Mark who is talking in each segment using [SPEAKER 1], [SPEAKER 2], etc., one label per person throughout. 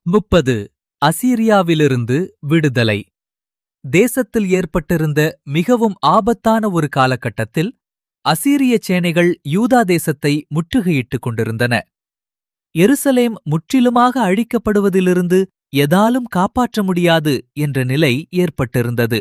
[SPEAKER 1] முப்பது அசீரியாவிலிருந்து விடுதலை தேசத்தில் ஏற்பட்டிருந்த மிகவும் ஆபத்தான ஒரு காலகட்டத்தில் அசீரிய சேனைகள் யூதா தேசத்தை முற்றுகையிட்டுக் கொண்டிருந்தன எருசலேம் முற்றிலுமாக அழிக்கப்படுவதிலிருந்து எதாலும் காப்பாற்ற முடியாது என்ற நிலை ஏற்பட்டிருந்தது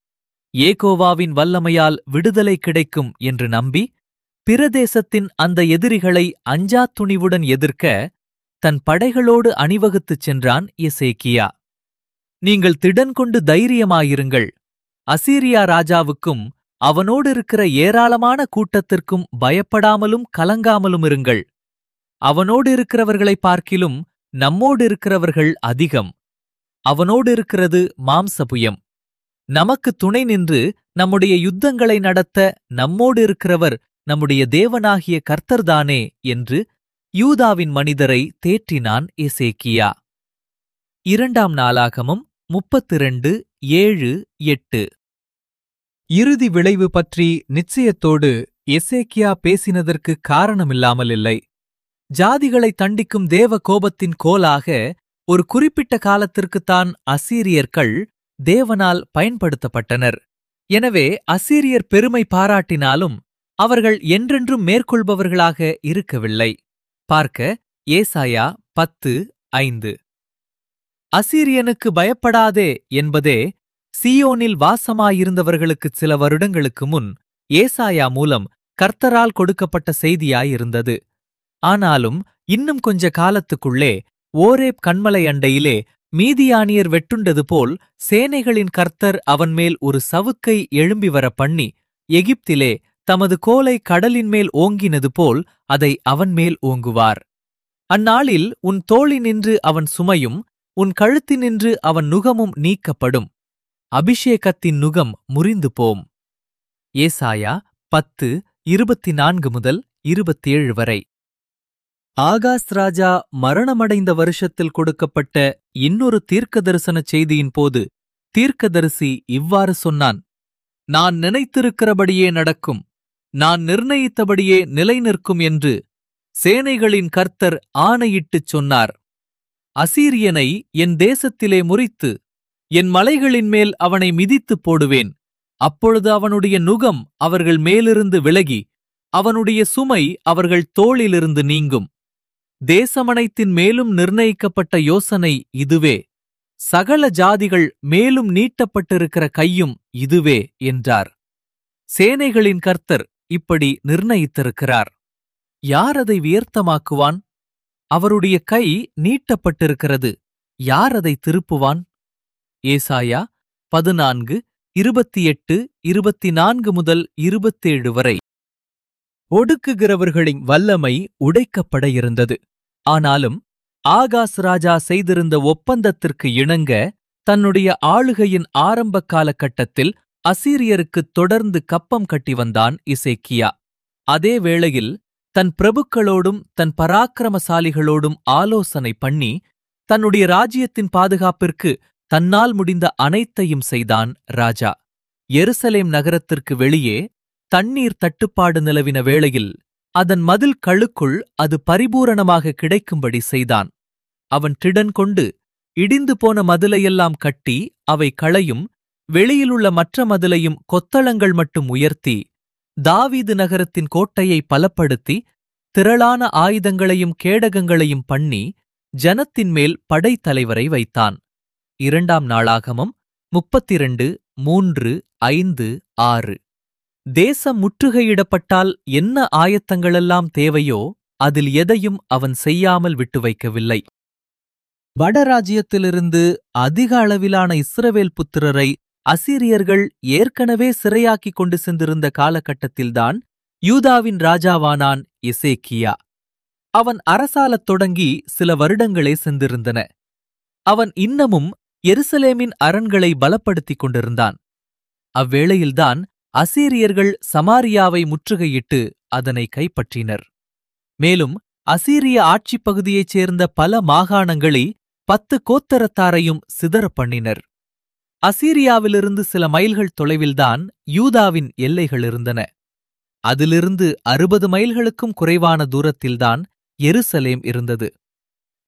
[SPEAKER 1] ஏகோவாவின் வல்லமையால் விடுதலை கிடைக்கும் என்று நம்பி பிரதேசத்தின் அந்த எதிரிகளை அஞ்சா துணிவுடன் எதிர்க்க தன் படைகளோடு அணிவகுத்துச் சென்றான் எசேக்கியா நீங்கள் திடன் கொண்டு தைரியமாயிருங்கள் அசீரியா ராஜாவுக்கும் அவனோடு இருக்கிற ஏராளமான கூட்டத்திற்கும் பயப்படாமலும் கலங்காமலும் இருங்கள் அவனோடு இருக்கிறவர்களை பார்க்கிலும் நம்மோடு இருக்கிறவர்கள் அதிகம் அவனோடு இருக்கிறது மாம்சபுயம் நமக்கு துணை நின்று நம்முடைய யுத்தங்களை நடத்த நம்மோடு இருக்கிறவர் நம்முடைய தேவனாகிய கர்த்தர்தானே என்று யூதாவின் மனிதரை தேற்றினான் எசேக்கியா இரண்டாம் நாளாகமும் முப்பத்திரண்டு ஏழு எட்டு இறுதி விளைவு பற்றி நிச்சயத்தோடு எசேக்கியா பேசினதற்கு காரணமில்லாமல் இல்லை ஜாதிகளை தண்டிக்கும் தேவ கோபத்தின் கோலாக ஒரு குறிப்பிட்ட காலத்திற்குத்தான் அசீரியர்கள் தேவனால் பயன்படுத்தப்பட்டனர் எனவே அசீரியர் பெருமை பாராட்டினாலும் அவர்கள் என்றென்றும் மேற்கொள்பவர்களாக இருக்கவில்லை பார்க்க ஏசாயா பத்து ஐந்து அசீரியனுக்கு பயப்படாதே என்பதே சியோனில் வாசமாயிருந்தவர்களுக்குச் சில வருடங்களுக்கு முன் ஏசாயா மூலம் கர்த்தரால் கொடுக்கப்பட்ட செய்தியாயிருந்தது ஆனாலும் இன்னும் கொஞ்ச காலத்துக்குள்ளே ஓரேப் கண்மலை அண்டையிலே மீதியானியர் வெட்டுண்டது போல் சேனைகளின் கர்த்தர் அவன் மேல் ஒரு சவுக்கை எழும்பி வர பண்ணி எகிப்திலே தமது கோலை கடலின் மேல் ஓங்கினது போல் அதை அவன் மேல் ஓங்குவார் அந்நாளில் உன் தோளினின்று அவன் சுமையும் உன் கழுத்தினின்று அவன் நுகமும் நீக்கப்படும் அபிஷேகத்தின் நுகம் முறிந்து போம் ஏசாயா பத்து இருபத்தி நான்கு முதல் இருபத்தேழு வரை ஆகாஸ் ராஜா மரணமடைந்த வருஷத்தில் கொடுக்கப்பட்ட இன்னொரு தீர்க்க தரிசன செய்தியின் போது தீர்க்கதரிசி இவ்வாறு சொன்னான் நான் நினைத்திருக்கிறபடியே நடக்கும் நான் நிர்ணயித்தபடியே நிலை நிற்கும் என்று சேனைகளின் கர்த்தர் ஆணையிட்டுச் சொன்னார் அசீரியனை என் தேசத்திலே முறித்து என் மலைகளின் மேல் அவனை மிதித்துப் போடுவேன் அப்பொழுது அவனுடைய நுகம் அவர்கள் மேலிருந்து விலகி அவனுடைய சுமை அவர்கள் தோளிலிருந்து நீங்கும் தேசமனைத்தின் மேலும் நிர்ணயிக்கப்பட்ட யோசனை இதுவே சகல ஜாதிகள் மேலும் நீட்டப்பட்டிருக்கிற கையும் இதுவே என்றார் சேனைகளின் கர்த்தர் இப்படி நிர்ணயித்திருக்கிறார் யார் அதை வியர்த்தமாக்குவான் அவருடைய கை நீட்டப்பட்டிருக்கிறது யார் அதை திருப்புவான் ஏசாயா பதினான்கு இருபத்தி எட்டு இருபத்தி நான்கு முதல் இருபத்தேழு வரை ஒடுக்குகிறவர்களின் வல்லமை உடைக்கப்பட இருந்தது ஆனாலும் ஆகாஸ் ராஜா செய்திருந்த ஒப்பந்தத்திற்கு இணங்க தன்னுடைய ஆளுகையின் ஆரம்ப காலகட்டத்தில் அசீரியருக்குத் தொடர்ந்து கப்பம் கட்டி வந்தான் இசேக்கியா அதே வேளையில் தன் பிரபுக்களோடும் தன் பராக்கிரமசாலிகளோடும் ஆலோசனை பண்ணி தன்னுடைய ராஜ்யத்தின் பாதுகாப்பிற்கு தன்னால் முடிந்த அனைத்தையும் செய்தான் ராஜா எருசலேம் நகரத்திற்கு வெளியே தண்ணீர் தட்டுப்பாடு நிலவின வேளையில் அதன் மதில் கழுக்குள் அது பரிபூரணமாக கிடைக்கும்படி செய்தான் அவன் திடன் கொண்டு இடிந்து போன மதிலையெல்லாம் கட்டி அவை களையும் வெளியிலுள்ள மற்ற மதிலையும் கொத்தளங்கள் மட்டும் உயர்த்தி தாவீது நகரத்தின் கோட்டையை பலப்படுத்தி திரளான ஆயுதங்களையும் கேடகங்களையும் பண்ணி ஜனத்தின் மேல் படைத்தலைவரை வைத்தான் இரண்டாம் நாளாகமம் முப்பத்திரண்டு மூன்று ஐந்து ஆறு தேசம் முற்றுகையிடப்பட்டால் என்ன ஆயத்தங்களெல்லாம் தேவையோ அதில் எதையும் அவன் செய்யாமல் விட்டு வைக்கவில்லை வடராஜ்யத்திலிருந்து அதிக அளவிலான இஸ்ரவேல் புத்திரரை அசீரியர்கள் ஏற்கனவே சிறையாக்கிக் கொண்டு சென்றிருந்த காலகட்டத்தில்தான் யூதாவின் ராஜாவானான் எசேக்கியா அவன் அரசாலத் தொடங்கி சில வருடங்களே சென்றிருந்தன அவன் இன்னமும் எருசலேமின் அரண்களை பலப்படுத்திக் கொண்டிருந்தான் அவ்வேளையில்தான் அசீரியர்கள் சமாரியாவை முற்றுகையிட்டு அதனை கைப்பற்றினர் மேலும் அசீரிய ஆட்சிப் பகுதியைச் சேர்ந்த பல மாகாணங்களை பத்து கோத்தரத்தாரையும் சிதறப் பண்ணினர் அசீரியாவிலிருந்து சில மைல்கள் தொலைவில்தான் யூதாவின் எல்லைகள் இருந்தன அதிலிருந்து அறுபது மைல்களுக்கும் குறைவான தூரத்தில்தான் எருசலேம் இருந்தது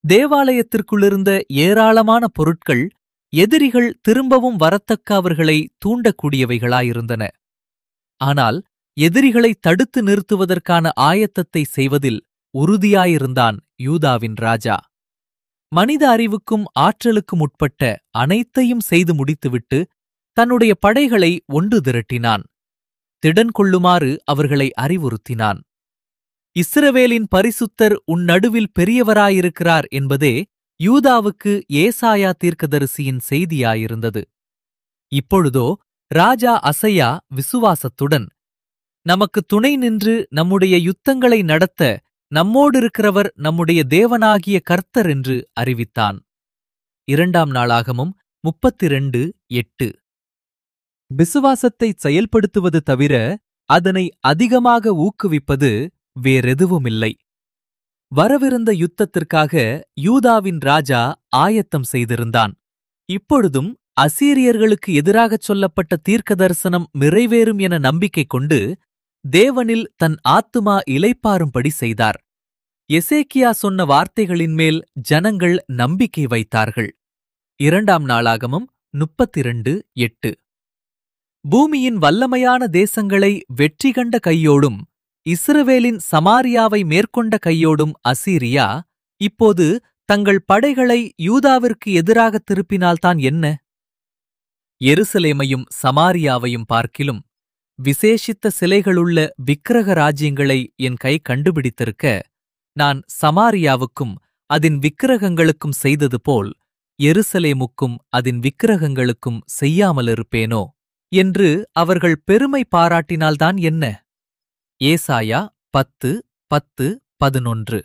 [SPEAKER 1] தேவாலயத்திற்குள்ளிருந்த ஏராளமான பொருட்கள் எதிரிகள் திரும்பவும் வரத்தக்க அவர்களை தூண்டக்கூடியவைகளாயிருந்தன ஆனால் எதிரிகளை தடுத்து நிறுத்துவதற்கான ஆயத்தத்தை செய்வதில் உறுதியாயிருந்தான் யூதாவின் ராஜா மனித அறிவுக்கும் ஆற்றலுக்கும் உட்பட்ட அனைத்தையும் செய்து முடித்துவிட்டு தன்னுடைய படைகளை ஒன்று திரட்டினான் திடன் கொள்ளுமாறு அவர்களை அறிவுறுத்தினான் இஸ்ரவேலின் பரிசுத்தர் உன் நடுவில் பெரியவராயிருக்கிறார் என்பதே யூதாவுக்கு ஏசாயா தீர்க்கதரிசியின் செய்தியாயிருந்தது இப்பொழுதோ ராஜா அசையா விசுவாசத்துடன் நமக்கு துணை நின்று நம்முடைய யுத்தங்களை நடத்த நம்மோடிருக்கிறவர் நம்முடைய தேவனாகிய கர்த்தர் என்று அறிவித்தான் இரண்டாம் நாளாகமும் முப்பத்திரண்டு எட்டு விசுவாசத்தை செயல்படுத்துவது தவிர அதனை அதிகமாக ஊக்குவிப்பது வேறெதுவுமில்லை வரவிருந்த யுத்தத்திற்காக யூதாவின் ராஜா ஆயத்தம் செய்திருந்தான் இப்பொழுதும் அசீரியர்களுக்கு எதிராகச் சொல்லப்பட்ட தீர்க்க தரிசனம் நிறைவேறும் என நம்பிக்கை கொண்டு தேவனில் தன் ஆத்துமா இளைப்பாறும்படி செய்தார் எசேக்கியா சொன்ன வார்த்தைகளின் மேல் ஜனங்கள் நம்பிக்கை வைத்தார்கள் இரண்டாம் நாளாகமும் முப்பத்திரண்டு எட்டு பூமியின் வல்லமையான தேசங்களை வெற்றி கண்ட கையோடும் இஸ்ரவேலின் சமாரியாவை மேற்கொண்ட கையோடும் அசீரியா இப்போது தங்கள் படைகளை யூதாவிற்கு எதிராக திருப்பினால்தான் என்ன எருசலேமையும் சமாரியாவையும் பார்க்கிலும் விசேஷித்த சிலைகளுள்ள விக்கிரக ராஜ்யங்களை என் கை கண்டுபிடித்திருக்க நான் சமாரியாவுக்கும் அதன் விக்கிரகங்களுக்கும் செய்தது போல் எருசலேமுக்கும் அதன் விக்கிரகங்களுக்கும் செய்யாமலிருப்பேனோ என்று அவர்கள் பெருமை பாராட்டினால்தான் என்ன ஏசாயா பத்து பத்து பதினொன்று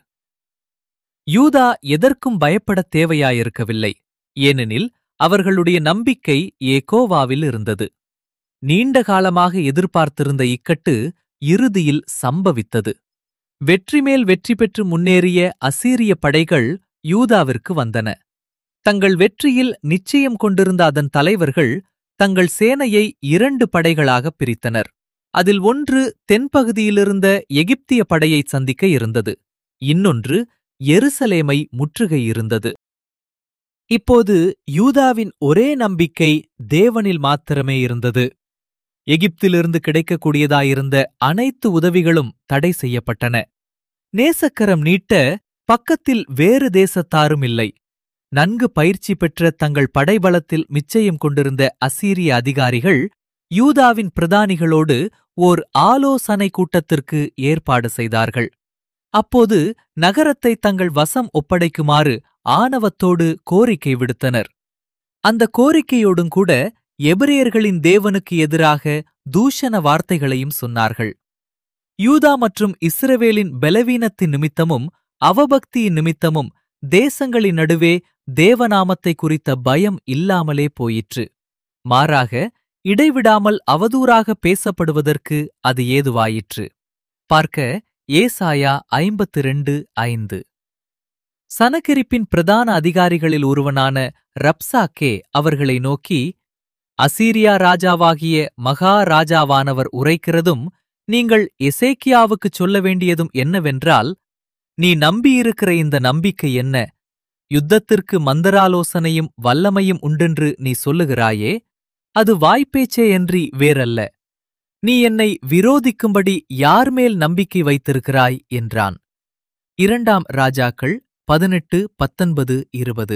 [SPEAKER 1] யூதா எதற்கும் பயப்படத் தேவையாயிருக்கவில்லை ஏனெனில் அவர்களுடைய நம்பிக்கை ஏகோவாவில் இருந்தது நீண்ட காலமாக எதிர்பார்த்திருந்த இக்கட்டு இறுதியில் சம்பவித்தது வெற்றி மேல் வெற்றி பெற்று முன்னேறிய அசீரிய படைகள் யூதாவிற்கு வந்தன தங்கள் வெற்றியில் நிச்சயம் கொண்டிருந்த அதன் தலைவர்கள் தங்கள் சேனையை இரண்டு படைகளாகப் பிரித்தனர் அதில் ஒன்று தென்பகுதியிலிருந்த எகிப்திய படையை சந்திக்க இருந்தது இன்னொன்று எருசலேமை முற்றுகை இருந்தது இப்போது யூதாவின் ஒரே நம்பிக்கை தேவனில் மாத்திரமே இருந்தது எகிப்திலிருந்து கிடைக்கக்கூடியதாயிருந்த அனைத்து உதவிகளும் தடை செய்யப்பட்டன நேசக்கரம் நீட்ட பக்கத்தில் வேறு தேசத்தாரும் இல்லை நன்கு பயிற்சி பெற்ற தங்கள் படைபலத்தில் மிச்சயம் கொண்டிருந்த அசீரிய அதிகாரிகள் யூதாவின் பிரதானிகளோடு ஓர் ஆலோசனை கூட்டத்திற்கு ஏற்பாடு செய்தார்கள் அப்போது நகரத்தை தங்கள் வசம் ஒப்படைக்குமாறு ஆணவத்தோடு கோரிக்கை விடுத்தனர் அந்த கோரிக்கையோடும் கூட எபிரேயர்களின் தேவனுக்கு எதிராக தூஷண வார்த்தைகளையும் சொன்னார்கள் யூதா மற்றும் இஸ்ரவேலின் பலவீனத்தின் நிமித்தமும் அவபக்தியின் நிமித்தமும் தேசங்களின் நடுவே தேவநாமத்தை குறித்த பயம் இல்லாமலே போயிற்று மாறாக இடைவிடாமல் அவதூறாக பேசப்படுவதற்கு அது ஏதுவாயிற்று பார்க்க ஏசாயா ஐம்பத்து ரெண்டு ஐந்து சனகெரிப்பின் பிரதான அதிகாரிகளில் ஒருவனான ரப்சாக்கே அவர்களை நோக்கி அசீரியா ராஜாவாகிய மகா ராஜாவானவர் உரைக்கிறதும் நீங்கள் எசேக்கியாவுக்குச் சொல்ல வேண்டியதும் என்னவென்றால் நீ நம்பியிருக்கிற இந்த நம்பிக்கை என்ன யுத்தத்திற்கு மந்தராலோசனையும் வல்லமையும் உண்டென்று நீ சொல்லுகிறாயே அது வாய்ப்பேச்சே என்றி வேறல்ல நீ என்னை விரோதிக்கும்படி யார் மேல் நம்பிக்கை வைத்திருக்கிறாய் என்றான் இரண்டாம் ராஜாக்கள் பதினெட்டு பத்தொன்பது இருபது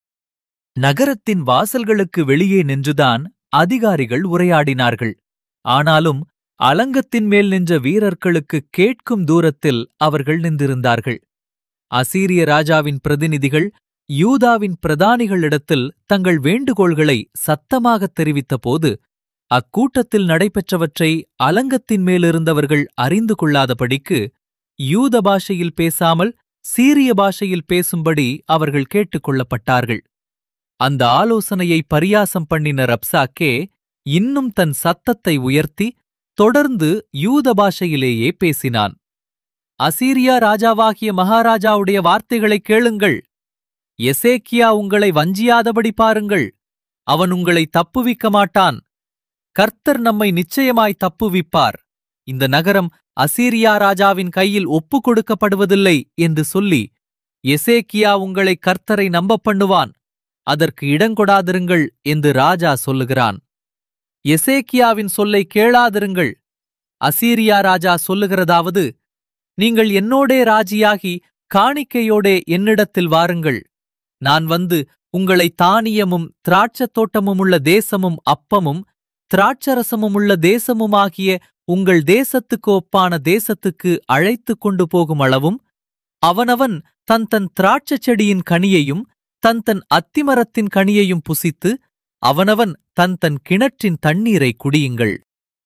[SPEAKER 1] நகரத்தின் வாசல்களுக்கு வெளியே நின்றுதான் அதிகாரிகள் உரையாடினார்கள் ஆனாலும் அலங்கத்தின் மேல் நின்ற வீரர்களுக்கு கேட்கும் தூரத்தில் அவர்கள் நின்றிருந்தார்கள் அசீரிய ராஜாவின் பிரதிநிதிகள் யூதாவின் பிரதானிகளிடத்தில் தங்கள் வேண்டுகோள்களை சத்தமாகத் தெரிவித்தபோது அக்கூட்டத்தில் நடைபெற்றவற்றை அலங்கத்தின் மேலிருந்தவர்கள் அறிந்து கொள்ளாதபடிக்கு யூத பாஷையில் பேசாமல் சீரிய பாஷையில் பேசும்படி அவர்கள் கேட்டுக்கொள்ளப்பட்டார்கள் அந்த ஆலோசனையை பரியாசம் பண்ணின ரப்சாக்கே இன்னும் தன் சத்தத்தை உயர்த்தி தொடர்ந்து யூத பாஷையிலேயே பேசினான் அசீரியா ராஜாவாகிய மகாராஜாவுடைய வார்த்தைகளை கேளுங்கள் எசேக்கியா உங்களை வஞ்சியாதபடி பாருங்கள் அவன் உங்களை தப்புவிக்க மாட்டான் கர்த்தர் நம்மை நிச்சயமாய் தப்புவிப்பார் இந்த நகரம் அசீரியா ராஜாவின் கையில் ஒப்புக் கொடுக்கப்படுவதில்லை என்று சொல்லி எசேக்கியா உங்களை கர்த்தரை நம்பப் பண்ணுவான் அதற்கு இடங்கொடாதிருங்கள் என்று ராஜா சொல்லுகிறான் எசேக்கியாவின் சொல்லை கேளாதிருங்கள் அசீரியா ராஜா சொல்லுகிறதாவது நீங்கள் என்னோடே ராஜியாகி காணிக்கையோடே என்னிடத்தில் வாருங்கள் நான் வந்து உங்களை தானியமும் திராட்சத் தோட்டமுமுள்ள தேசமும் அப்பமும் திராட்சரசமுமுள்ள தேசமுமாகிய உங்கள் தேசத்துக்கு ஒப்பான தேசத்துக்கு அழைத்துக் கொண்டு போகும் அளவும் அவனவன் தன் தன் திராட்சச் செடியின் கனியையும் தன் தன் அத்திமரத்தின் கனியையும் புசித்து அவனவன் தன் தன் கிணற்றின் தண்ணீரை குடியுங்கள்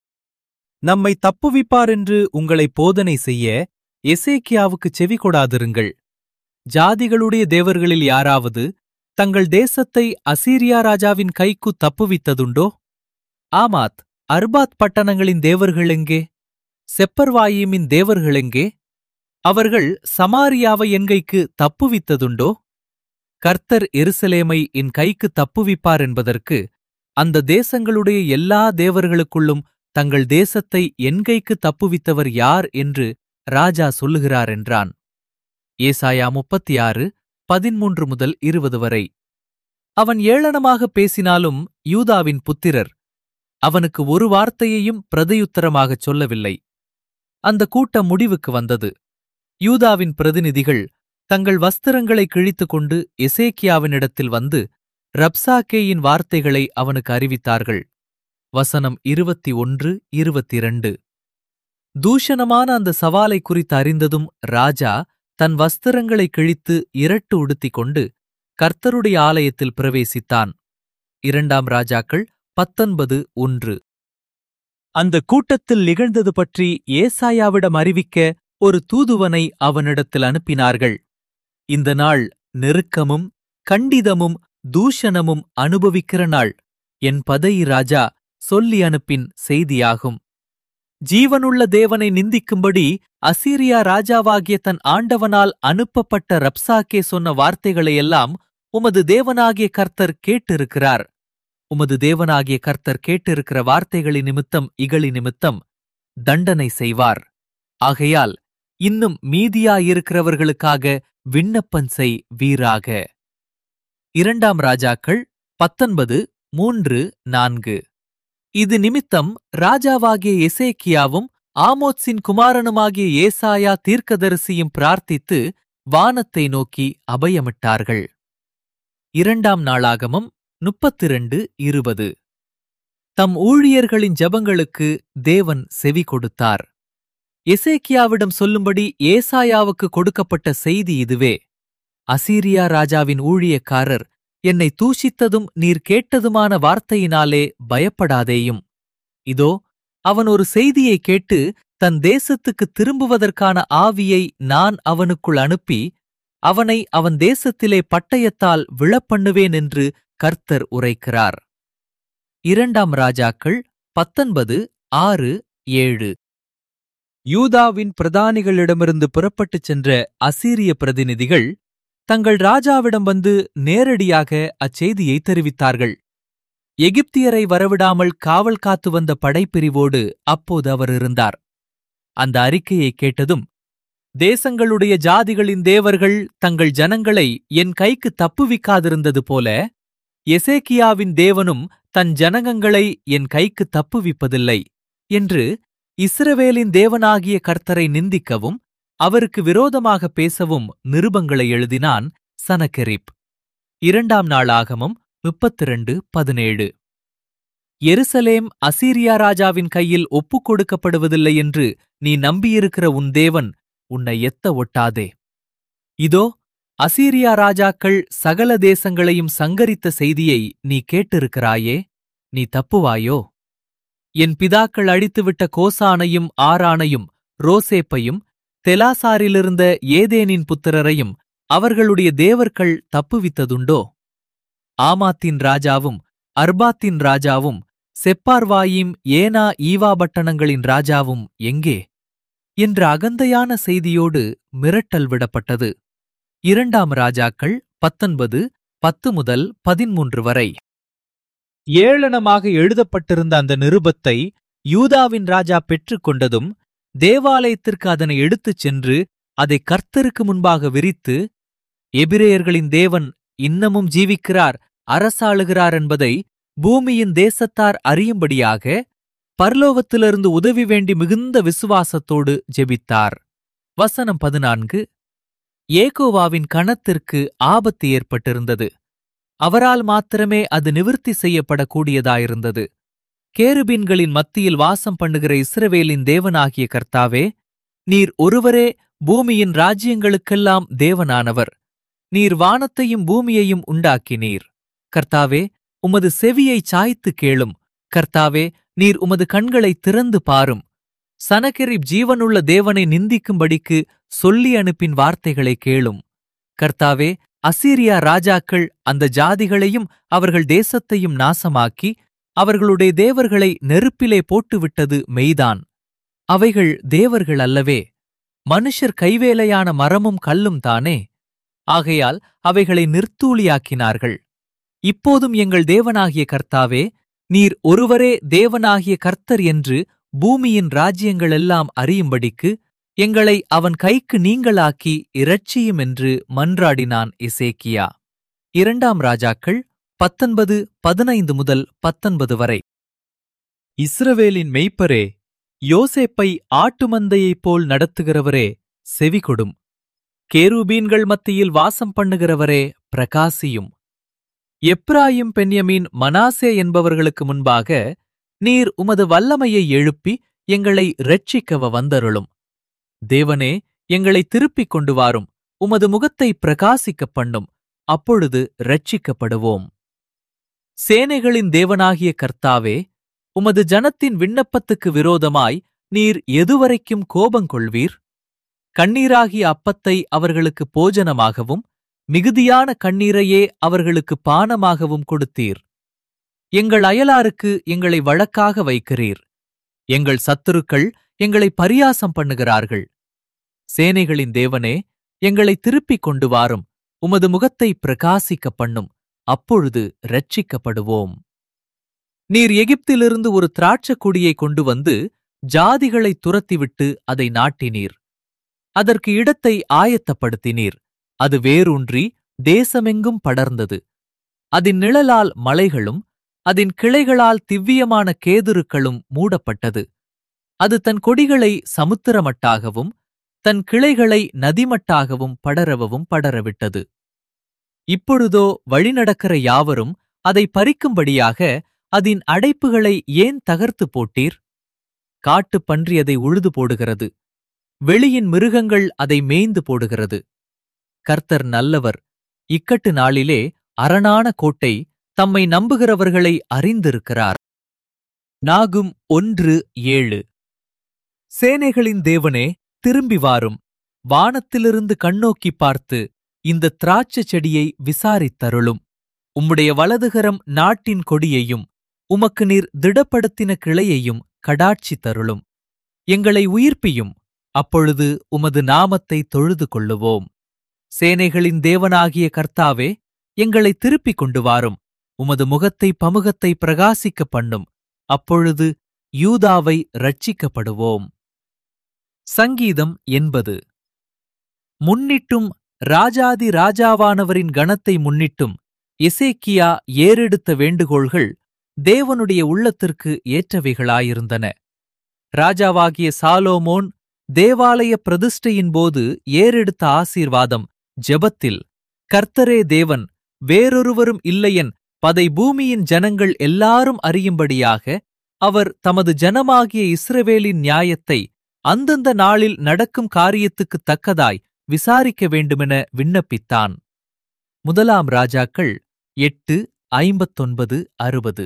[SPEAKER 1] நம்மை தப்புவிப்பார் என்று உங்களை போதனை செய்ய எசேக்கியாவுக்கு செவி கொடாதிருங்கள் ஜாதிகளுடைய தேவர்களில் யாராவது தங்கள் தேசத்தை அசீரியா ராஜாவின் கைக்கு தப்புவித்ததுண்டோ ஆமாத் அர்பாத் பட்டணங்களின் தேவர்கள் எங்கே செப்பர்வாயிமின் தேவர்கள் எங்கே அவர்கள் சமாரியாவை என் கைக்கு தப்புவித்ததுண்டோ கர்த்தர் எருசலேமை என் கைக்கு தப்புவிப்பார் என்பதற்கு அந்த தேசங்களுடைய எல்லா தேவர்களுக்குள்ளும் தங்கள் தேசத்தை என் கைக்கு தப்புவித்தவர் யார் என்று ராஜா சொல்லுகிறார் என்றான் ஏசாயா முப்பத்தி ஆறு பதிமூன்று முதல் இருபது வரை அவன் ஏளனமாக பேசினாலும் யூதாவின் புத்திரர் அவனுக்கு ஒரு வார்த்தையையும் பிரதியுத்தரமாகச் சொல்லவில்லை அந்த கூட்டம் முடிவுக்கு வந்தது யூதாவின் பிரதிநிதிகள் தங்கள் வஸ்திரங்களை கிழித்துக் கொண்டு எசேக்கியாவினிடத்தில் வந்து ரப்சாக்கேயின் வார்த்தைகளை அவனுக்கு அறிவித்தார்கள் வசனம் இருபத்தி ஒன்று இருபத்திரண்டு தூஷணமான அந்த சவாலை குறித்து அறிந்ததும் ராஜா தன் வஸ்திரங்களை கிழித்து இரட்டு உடுத்திக் கொண்டு கர்த்தருடைய ஆலயத்தில் பிரவேசித்தான் இரண்டாம் ராஜாக்கள் பத்தொன்பது ஒன்று அந்த கூட்டத்தில் நிகழ்ந்தது பற்றி ஏசாயாவிடம் அறிவிக்க ஒரு தூதுவனை அவனிடத்தில் அனுப்பினார்கள் இந்த நாள் நெருக்கமும் கண்டிதமும் தூஷணமும் அனுபவிக்கிற நாள் என் பதை ராஜா சொல்லி அனுப்பின் செய்தியாகும் ஜீவனுள்ள தேவனை நிந்திக்கும்படி அசீரியா ராஜாவாகிய தன் ஆண்டவனால் அனுப்பப்பட்ட ரப்சாக்கே சொன்ன வார்த்தைகளையெல்லாம் உமது தேவனாகிய கர்த்தர் கேட்டிருக்கிறார் உமது தேவனாகிய கர்த்தர் கேட்டிருக்கிற வார்த்தைகளின் நிமித்தம் இகழி நிமித்தம் தண்டனை செய்வார் ஆகையால் இன்னும் மீதியாயிருக்கிறவர்களுக்காக விண்ணப்பன் செய் வீராக இரண்டாம் ராஜாக்கள் பத்தொன்பது மூன்று நான்கு இது நிமித்தம் ராஜாவாகிய எசேக்கியாவும் ஆமோத்ஸின் குமாரனுமாகிய ஏசாயா தீர்க்கதரிசியும் பிரார்த்தித்து வானத்தை நோக்கி அபயமிட்டார்கள் இரண்டாம் நாளாகமம் முப்பத்திரண்டு இருபது தம் ஊழியர்களின் ஜெபங்களுக்கு தேவன் செவி கொடுத்தார் எசேக்கியாவிடம் சொல்லும்படி ஏசாயாவுக்கு கொடுக்கப்பட்ட செய்தி இதுவே அசீரியா ராஜாவின் ஊழியக்காரர் என்னை தூஷித்ததும் நீர் கேட்டதுமான வார்த்தையினாலே பயப்படாதேயும் இதோ அவன் ஒரு செய்தியை கேட்டு தன் தேசத்துக்கு திரும்புவதற்கான ஆவியை நான் அவனுக்குள் அனுப்பி அவனை அவன் தேசத்திலே பட்டயத்தால் விழப்பண்ணுவேன் என்று கர்த்தர் உரைக்கிறார் இரண்டாம் ராஜாக்கள் பத்தொன்பது ஆறு ஏழு யூதாவின் பிரதானிகளிடமிருந்து புறப்பட்டுச் சென்ற அசீரிய பிரதிநிதிகள் தங்கள் ராஜாவிடம் வந்து நேரடியாக அச்செய்தியை தெரிவித்தார்கள் எகிப்தியரை வரவிடாமல் காவல் காத்து வந்த படைப்பிரிவோடு அப்போது அவர் இருந்தார் அந்த அறிக்கையை கேட்டதும் தேசங்களுடைய ஜாதிகளின் தேவர்கள் தங்கள் ஜனங்களை என் கைக்கு தப்புவிக்காதிருந்தது போல எசேக்கியாவின் தேவனும் தன் ஜனகங்களை என் கைக்கு தப்புவிப்பதில்லை என்று இஸ்ரவேலின் தேவனாகிய கர்த்தரை நிந்திக்கவும் அவருக்கு விரோதமாக பேசவும் நிருபங்களை எழுதினான் சனகெரிப் இரண்டாம் நாளாகமம் முப்பத்திரண்டு பதினேழு எருசலேம் அசீரியா ராஜாவின் கையில் ஒப்புக் கொடுக்கப்படுவதில்லை என்று நீ நம்பியிருக்கிற உன் தேவன் உன்னை எத்த ஒட்டாதே இதோ அசீரியா ராஜாக்கள் சகல தேசங்களையும் சங்கரித்த செய்தியை நீ கேட்டிருக்கிறாயே நீ தப்புவாயோ என் பிதாக்கள் அழித்துவிட்ட கோசானையும் ஆரானையும் ரோசேப்பையும் தெலாசாரிலிருந்த ஏதேனின் புத்திரரையும் அவர்களுடைய தேவர்கள் தப்புவித்ததுண்டோ ஆமாத்தின் ராஜாவும் அர்பாத்தின் ராஜாவும் செப்பார்வாயிம் ஏனா ஈவாபட்டணங்களின் ராஜாவும் எங்கே என்ற அகந்தையான செய்தியோடு மிரட்டல் விடப்பட்டது இரண்டாம் ராஜாக்கள் பத்தொன்பது பத்து முதல் பதிமூன்று வரை ஏளனமாக எழுதப்பட்டிருந்த அந்த நிருபத்தை யூதாவின் ராஜா பெற்றுக்கொண்டதும் தேவாலயத்திற்கு அதனை எடுத்துச் சென்று அதை கர்த்தருக்கு முன்பாக விரித்து எபிரேயர்களின் தேவன் இன்னமும் ஜீவிக்கிறார் அரசாளுகிறார் என்பதை பூமியின் தேசத்தார் அறியும்படியாக பரலோகத்திலிருந்து உதவி வேண்டி மிகுந்த விசுவாசத்தோடு ஜெபித்தார் வசனம் பதினான்கு ஏகோவாவின் கணத்திற்கு ஆபத்து ஏற்பட்டிருந்தது அவரால் மாத்திரமே அது நிவிர்த்தி செய்யப்படக்கூடியதாயிருந்தது கேருபீன்களின் மத்தியில் வாசம் பண்ணுகிற இஸ்ரவேலின் தேவனாகிய கர்த்தாவே நீர் ஒருவரே பூமியின் ராஜ்யங்களுக்கெல்லாம் தேவனானவர் நீர் வானத்தையும் பூமியையும் உண்டாக்கினீர் கர்த்தாவே உமது செவியைச் சாய்த்து கேளும் கர்த்தாவே நீர் உமது கண்களை திறந்து பாரும் சனகெரிப் ஜீவனுள்ள தேவனை நிந்திக்கும்படிக்கு சொல்லி அனுப்பின் வார்த்தைகளை கேளும் கர்த்தாவே அசீரியா ராஜாக்கள் அந்த ஜாதிகளையும் அவர்கள் தேசத்தையும் நாசமாக்கி அவர்களுடைய தேவர்களை நெருப்பிலே போட்டுவிட்டது மெய்தான் அவைகள் தேவர்கள் அல்லவே மனுஷர் கைவேலையான மரமும் கல்லும் தானே ஆகையால் அவைகளை நிர்த்தூளியாக்கினார்கள் இப்போதும் எங்கள் தேவனாகிய கர்த்தாவே நீர் ஒருவரே தேவனாகிய கர்த்தர் என்று பூமியின் ராஜ்யங்களெல்லாம் அறியும்படிக்கு எங்களை அவன் கைக்கு நீங்களாக்கி இரட்சியும் என்று மன்றாடினான் இசேக்கியா இரண்டாம் ராஜாக்கள் பத்தொன்பது பதினைந்து முதல் பத்தொன்பது வரை இஸ்ரவேலின் மெய்ப்பரே யோசேப்பை ஆட்டுமந்தையைப் போல் நடத்துகிறவரே செவிகொடும் கேருபீன்கள் மத்தியில் வாசம் பண்ணுகிறவரே பிரகாசியும் எப்ராயிம் பென்யமீன் மனாசே என்பவர்களுக்கு முன்பாக நீர் உமது வல்லமையை எழுப்பி எங்களை இரட்சிக்கவ வந்தருளும் தேவனே எங்களை திருப்பிக் கொண்டு வாரும் உமது முகத்தை பிரகாசிக்கப் பண்ணும் அப்பொழுது இரட்சிக்கப்படுவோம் சேனைகளின் தேவனாகிய கர்த்தாவே உமது ஜனத்தின் விண்ணப்பத்துக்கு விரோதமாய் நீர் எதுவரைக்கும் கோபங்கொள்வீர் கண்ணீராகிய அப்பத்தை அவர்களுக்கு போஜனமாகவும் மிகுதியான கண்ணீரையே அவர்களுக்கு பானமாகவும் கொடுத்தீர் எங்கள் அயலாருக்கு எங்களை வழக்காக வைக்கிறீர் எங்கள் சத்துருக்கள் எங்களை பரியாசம் பண்ணுகிறார்கள் சேனைகளின் தேவனே எங்களை திருப்பிக் கொண்டு வாரும் உமது முகத்தை பிரகாசிக்க பண்ணும் அப்பொழுது இரட்சிக்கப்படுவோம் நீர் எகிப்திலிருந்து ஒரு திராட்சக் கொடியை கொண்டு வந்து ஜாதிகளை துரத்திவிட்டு அதை நாட்டினீர் அதற்கு இடத்தை ஆயத்தப்படுத்தினீர் அது வேரூன்றி தேசமெங்கும் படர்ந்தது அதன் நிழலால் மலைகளும் அதன் கிளைகளால் திவ்யமான கேதுருக்களும் மூடப்பட்டது அது தன் கொடிகளை சமுத்திரமட்டாகவும் தன் கிளைகளை நதிமட்டாகவும் படரவும் படரவிட்டது இப்பொழுதோ வழிநடக்கிற யாவரும் அதை பறிக்கும்படியாக அதன் அடைப்புகளை ஏன் தகர்த்து போட்டீர் காட்டுப் பன்றி அதை உழுது போடுகிறது வெளியின் மிருகங்கள் அதை மேய்ந்து போடுகிறது கர்த்தர் நல்லவர் இக்கட்டு நாளிலே அரணான கோட்டை தம்மை நம்புகிறவர்களை அறிந்திருக்கிறார் நாகும் ஒன்று ஏழு சேனைகளின் தேவனே திரும்பி வாரும் வானத்திலிருந்து கண்ணோக்கி பார்த்து இந்த திராட்சைச் செடியை விசாரித்தருளும் உம்முடைய வலதுகரம் நாட்டின் கொடியையும் உமக்கு நீர் திடப்படுத்தின கிளையையும் கடாட்சி தருளும் எங்களை உயிர்ப்பியும் அப்பொழுது உமது நாமத்தை தொழுது கொள்ளுவோம் சேனைகளின் தேவனாகிய கர்த்தாவே எங்களை திருப்பிக் கொண்டு வாரும் உமது முகத்தை பமுகத்தை பிரகாசிக்க பண்ணும் அப்பொழுது யூதாவை ரட்சிக்கப்படுவோம் சங்கீதம் என்பது முன்னிட்டும் ராஜாதி ராஜாவானவரின் கணத்தை முன்னிட்டும் எசேக்கியா ஏறெடுத்த வேண்டுகோள்கள் தேவனுடைய உள்ளத்திற்கு ஏற்றவைகளாயிருந்தன ராஜாவாகிய சாலோமோன் தேவாலய பிரதிஷ்டையின் போது ஏறெடுத்த ஆசீர்வாதம் ஜெபத்தில் கர்த்தரே தேவன் வேறொருவரும் இல்லையென் பதை பூமியின் ஜனங்கள் எல்லாரும் அறியும்படியாக அவர் தமது ஜனமாகிய இஸ்ரவேலின் நியாயத்தை அந்தந்த நாளில் நடக்கும் காரியத்துக்குத் தக்கதாய் விசாரிக்க வேண்டுமென விண்ணப்பித்தான் முதலாம் ராஜாக்கள் எட்டு ஐம்பத்தொன்பது அறுபது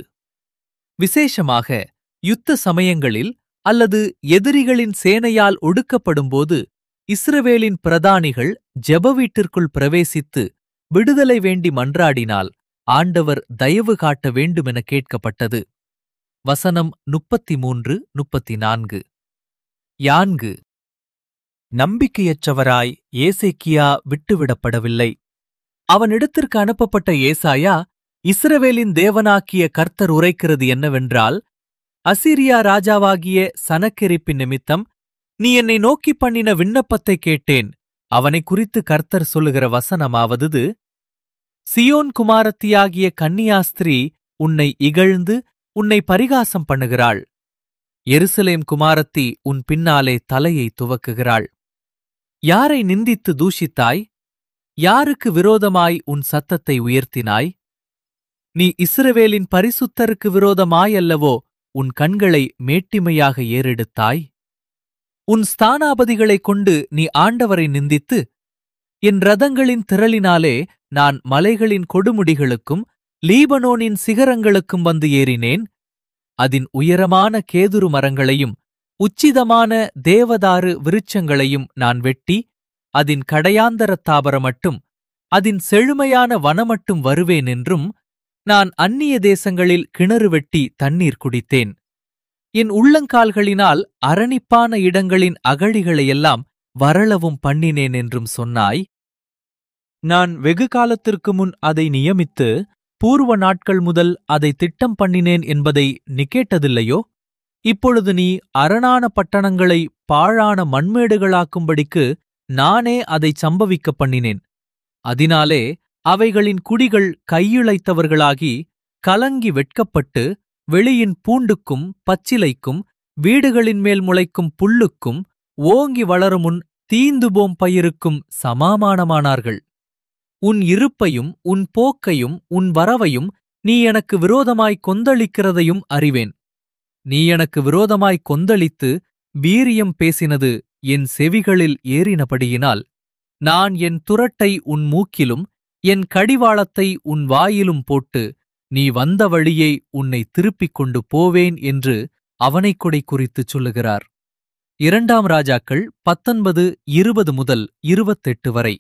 [SPEAKER 1] விசேஷமாக யுத்த சமயங்களில் அல்லது எதிரிகளின் சேனையால் ஒடுக்கப்படும்போது இஸ்ரவேலின் பிரதானிகள் ஜெப வீட்டிற்குள் பிரவேசித்து விடுதலை வேண்டி மன்றாடினால் ஆண்டவர் தயவு காட்ட வேண்டுமென கேட்கப்பட்டது வசனம் முப்பத்தி மூன்று முப்பத்தி நான்கு யான்கு நம்பிக்கையற்றவராய் ஏசேக்கியா விட்டுவிடப்படவில்லை அவனிடத்திற்கு அனுப்பப்பட்ட ஏசாயா இஸ்ரவேலின் தேவனாக்கிய கர்த்தர் உரைக்கிறது என்னவென்றால் அசிரியா ராஜாவாகிய சனக்கெரிப்பின் நிமித்தம் நீ என்னை நோக்கிப் பண்ணின விண்ணப்பத்தை கேட்டேன் அவனைக் குறித்து கர்த்தர் சொல்லுகிற வசனமாவது சியோன் குமாரத்தியாகிய கன்னியாஸ்திரி உன்னை இகழ்ந்து உன்னை பரிகாசம் பண்ணுகிறாள் எருசலேம் குமாரத்தி உன் பின்னாலே தலையை துவக்குகிறாள் யாரை நிந்தித்து தூஷித்தாய் யாருக்கு விரோதமாய் உன் சத்தத்தை உயர்த்தினாய் நீ இஸ்ரவேலின் பரிசுத்தருக்கு விரோதமாயல்லவோ உன் கண்களை மேட்டிமையாக ஏறெடுத்தாய் உன் ஸ்தானாபதிகளைக் கொண்டு நீ ஆண்டவரை நிந்தித்து என் ரதங்களின் திரளினாலே நான் மலைகளின் கொடுமுடிகளுக்கும் லீபனோனின் சிகரங்களுக்கும் வந்து ஏறினேன் அதின் உயரமான கேதுரு மரங்களையும் உச்சிதமான தேவதாரு விருட்சங்களையும் நான் வெட்டி அதின் கடையாந்தர தாபரமட்டும் அதின் செழுமையான வனமட்டும் வருவேன் என்றும் நான் அந்நிய தேசங்களில் கிணறு வெட்டி தண்ணீர் குடித்தேன் என் உள்ளங்கால்களினால் அரணிப்பான இடங்களின் அகழிகளையெல்லாம் வரளவும் பண்ணினேன் என்றும் சொன்னாய் நான் வெகு காலத்திற்கு முன் அதை நியமித்து பூர்வ நாட்கள் முதல் அதை திட்டம் பண்ணினேன் என்பதை நீ கேட்டதில்லையோ இப்பொழுது நீ அரணான பட்டணங்களை பாழான மண்மேடுகளாக்கும்படிக்கு நானே அதைச் சம்பவிக்க பண்ணினேன் அதனாலே அவைகளின் குடிகள் கையிழைத்தவர்களாகி கலங்கி வெட்கப்பட்டு வெளியின் பூண்டுக்கும் பச்சிலைக்கும் வீடுகளின் மேல் முளைக்கும் புல்லுக்கும் ஓங்கி வளருமுன் தீந்துபோம் பயிருக்கும் சமாமானமானார்கள் உன் இருப்பையும் உன் போக்கையும் உன் வரவையும் நீ எனக்கு விரோதமாய் கொந்தளிக்கிறதையும் அறிவேன் நீ எனக்கு விரோதமாய் கொந்தளித்து வீரியம் பேசினது என் செவிகளில் ஏறினபடியினால் நான் என் துரட்டை உன் மூக்கிலும் என் கடிவாளத்தை உன் வாயிலும் போட்டு நீ வந்த வழியை உன்னை திருப்பிக் கொண்டு போவேன் என்று அவனைக் கொடை குறித்துச் சொல்லுகிறார் இரண்டாம் ராஜாக்கள் பத்தொன்பது இருபது முதல் இருபத்தெட்டு வரை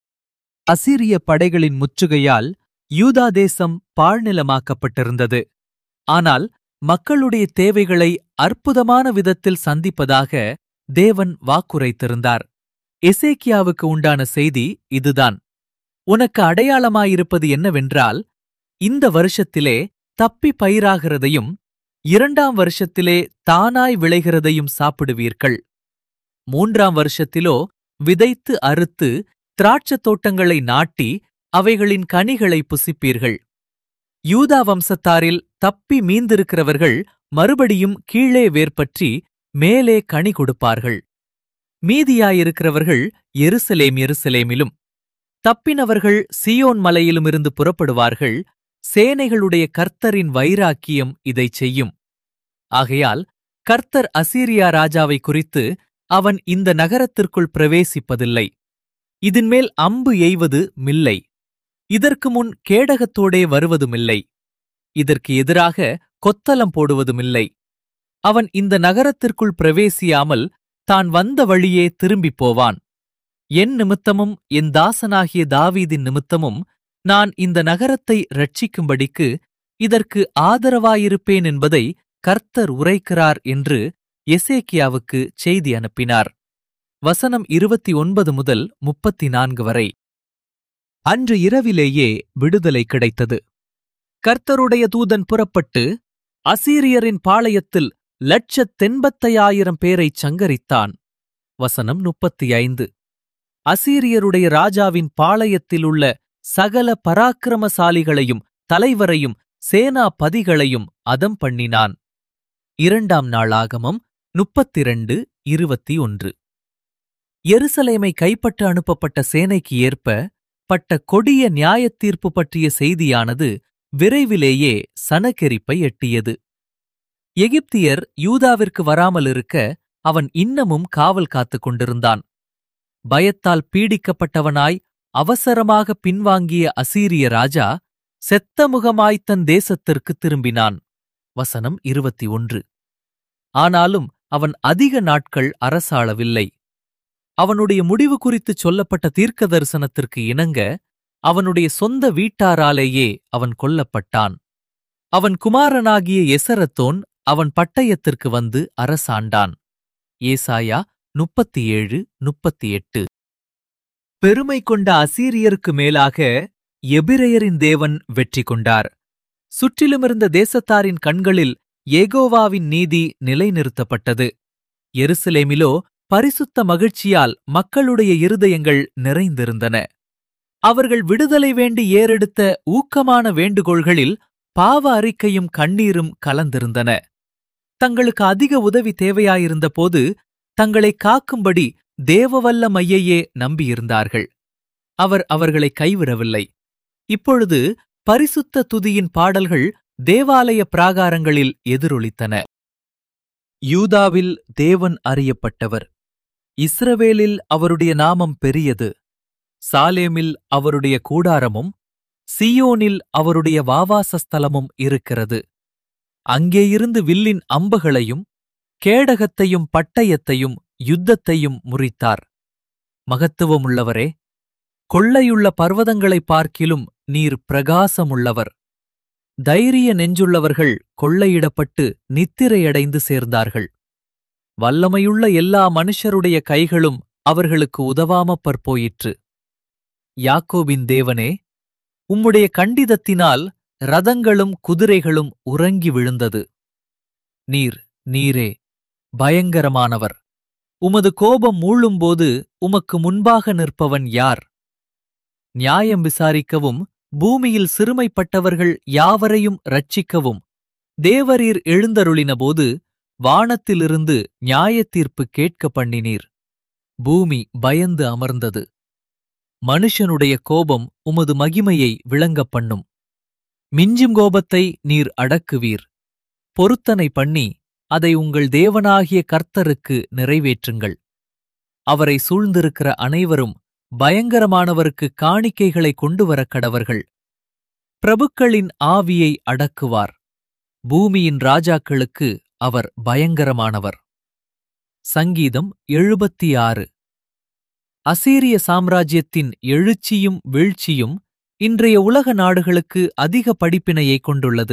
[SPEAKER 1] அசீரிய படைகளின் முற்றுகையால் யூதா தேசம் பாழ்நிலமாக்கப்பட்டிருந்தது ஆனால் மக்களுடைய தேவைகளை அற்புதமான விதத்தில் சந்திப்பதாக தேவன் வாக்குரைத்திருந்தார் எசேக்கியாவுக்கு உண்டான செய்தி இதுதான் உனக்கு அடையாளமாயிருப்பது என்னவென்றால் இந்த வருஷத்திலே தப்பி பயிராகிறதையும் இரண்டாம் வருஷத்திலே தானாய் விளைகிறதையும் சாப்பிடுவீர்கள் மூன்றாம் வருஷத்திலோ விதைத்து அறுத்து திராட்சத் தோட்டங்களை நாட்டி அவைகளின் கனிகளை புசிப்பீர்கள் யூதா வம்சத்தாரில் தப்பி மீந்திருக்கிறவர்கள் மறுபடியும் கீழே வேர்பற்றி மேலே கனி கொடுப்பார்கள் மீதியாயிருக்கிறவர்கள் எருசலேம் எருசலேமிலும் தப்பினவர்கள் சியோன் மலையிலுமிருந்து புறப்படுவார்கள் சேனைகளுடைய கர்த்தரின் வைராக்கியம் இதைச் செய்யும் ஆகையால் கர்த்தர் அசீரியா ராஜாவை குறித்து அவன் இந்த நகரத்திற்குள் பிரவேசிப்பதில்லை இதன்மேல் அம்பு எய்வது மில்லை இதற்கு முன் கேடகத்தோடே வருவதுமில்லை இதற்கு எதிராக கொத்தலம் போடுவதுமில்லை அவன் இந்த நகரத்திற்குள் பிரவேசியாமல் தான் வந்த வழியே திரும்பிப் போவான் என் நிமித்தமும் என் தாசனாகிய தாவீதின் நிமித்தமும் நான் இந்த நகரத்தை ரட்சிக்கும்படிக்கு இதற்கு ஆதரவாயிருப்பேன் என்பதை கர்த்தர் உரைக்கிறார் என்று எசேக்கியாவுக்கு செய்தி அனுப்பினார் வசனம் இருபத்தி ஒன்பது முதல் முப்பத்தி நான்கு வரை அன்று இரவிலேயே விடுதலை கிடைத்தது கர்த்தருடைய தூதன் புறப்பட்டு அசீரியரின் பாளையத்தில் லட்சத்தெண்பத்தையாயிரம் பேரைச் சங்கரித்தான் வசனம் முப்பத்தி ஐந்து அசீரியருடைய ராஜாவின் பாளையத்திலுள்ள சகல பராக்கிரமசாலிகளையும் தலைவரையும் சேனாபதிகளையும் அதம் பண்ணினான் இரண்டாம் நாளாகமம் முப்பத்திரண்டு இருபத்தி ஒன்று எருசலேமை கைப்பற்ற அனுப்பப்பட்ட சேனைக்கு ஏற்ப பட்ட கொடிய நியாயத்தீர்ப்பு பற்றிய செய்தியானது விரைவிலேயே சனகெரிப்பை எட்டியது எகிப்தியர் யூதாவிற்கு வராமலிருக்க அவன் இன்னமும் காவல் காத்துக் கொண்டிருந்தான் பயத்தால் பீடிக்கப்பட்டவனாய் அவசரமாக பின்வாங்கிய அசீரிய ராஜா செத்தமுகமாய் தன் தேசத்திற்கு திரும்பினான் வசனம் இருபத்தி ஒன்று ஆனாலும் அவன் அதிக நாட்கள் அரசாளவில்லை அவனுடைய முடிவு குறித்துச் சொல்லப்பட்ட தீர்க்க தரிசனத்திற்கு இணங்க அவனுடைய சொந்த வீட்டாராலேயே அவன் கொல்லப்பட்டான் அவன் குமாரனாகிய எசரத்தோன் அவன் பட்டயத்திற்கு வந்து அரசாண்டான் ஏசாயா முப்பத்தி ஏழு முப்பத்தி எட்டு பெருமை கொண்ட அசீரியருக்கு மேலாக எபிரெயரின் தேவன் வெற்றி கொண்டார் சுற்றிலுமிருந்த தேசத்தாரின் கண்களில் ஏகோவாவின் நீதி நிலைநிறுத்தப்பட்டது எருசலேமிலோ பரிசுத்த மகிழ்ச்சியால் மக்களுடைய இருதயங்கள் நிறைந்திருந்தன அவர்கள் விடுதலை வேண்டி ஏறெடுத்த ஊக்கமான வேண்டுகோள்களில் பாவ அறிக்கையும் கண்ணீரும் கலந்திருந்தன தங்களுக்கு அதிக உதவி தேவையாயிருந்தபோது தங்களை காக்கும்படி தேவவல்ல மையையே நம்பியிருந்தார்கள் அவர் அவர்களை கைவிடவில்லை இப்பொழுது பரிசுத்த துதியின் பாடல்கள் தேவாலய பிராகாரங்களில் எதிரொலித்தன யூதாவில் தேவன் அறியப்பட்டவர் இஸ்ரவேலில் அவருடைய நாமம் பெரியது சாலேமில் அவருடைய கூடாரமும் சியோனில் அவருடைய வாவாசஸ்தலமும் இருக்கிறது அங்கேயிருந்து வில்லின் அம்புகளையும் கேடகத்தையும் பட்டயத்தையும் யுத்தத்தையும் முறித்தார் மகத்துவமுள்ளவரே கொள்ளையுள்ள பர்வதங்களைப் பார்க்கிலும் நீர் பிரகாசமுள்ளவர் தைரிய நெஞ்சுள்ளவர்கள் கொள்ளையிடப்பட்டு நித்திரையடைந்து சேர்ந்தார்கள் வல்லமையுள்ள எல்லா மனுஷருடைய கைகளும் அவர்களுக்கு உதவாமப் பற்போயிற்று யாக்கோபின் தேவனே உம்முடைய கண்டிதத்தினால் ரதங்களும் குதிரைகளும் உறங்கி விழுந்தது நீர் நீரே பயங்கரமானவர் உமது கோபம் மூழும்போது உமக்கு முன்பாக நிற்பவன் யார் நியாயம் விசாரிக்கவும் பூமியில் சிறுமைப்பட்டவர்கள் யாவரையும் ரட்சிக்கவும் தேவரீர் எழுந்தருளினபோது வானத்திலிருந்து நியாயத்தீர்ப்பு கேட்க பண்ணினீர் பூமி பயந்து அமர்ந்தது மனுஷனுடைய கோபம் உமது மகிமையை விளங்கப் பண்ணும் மிஞ்சும் கோபத்தை நீர் அடக்குவீர் பொருத்தனை பண்ணி அதை உங்கள் தேவனாகிய கர்த்தருக்கு நிறைவேற்றுங்கள் அவரை சூழ்ந்திருக்கிற அனைவரும் பயங்கரமானவருக்கு காணிக்கைகளை கொண்டு வரக் கடவர்கள் பிரபுக்களின் ஆவியை அடக்குவார் பூமியின் ராஜாக்களுக்கு அவர் பயங்கரமானவர் சங்கீதம் எழுபத்தி ஆறு அசீரிய சாம்ராஜ்யத்தின் எழுச்சியும் வீழ்ச்சியும் இன்றைய உலக நாடுகளுக்கு அதிக படிப்பினையை கொண்டுள்ளது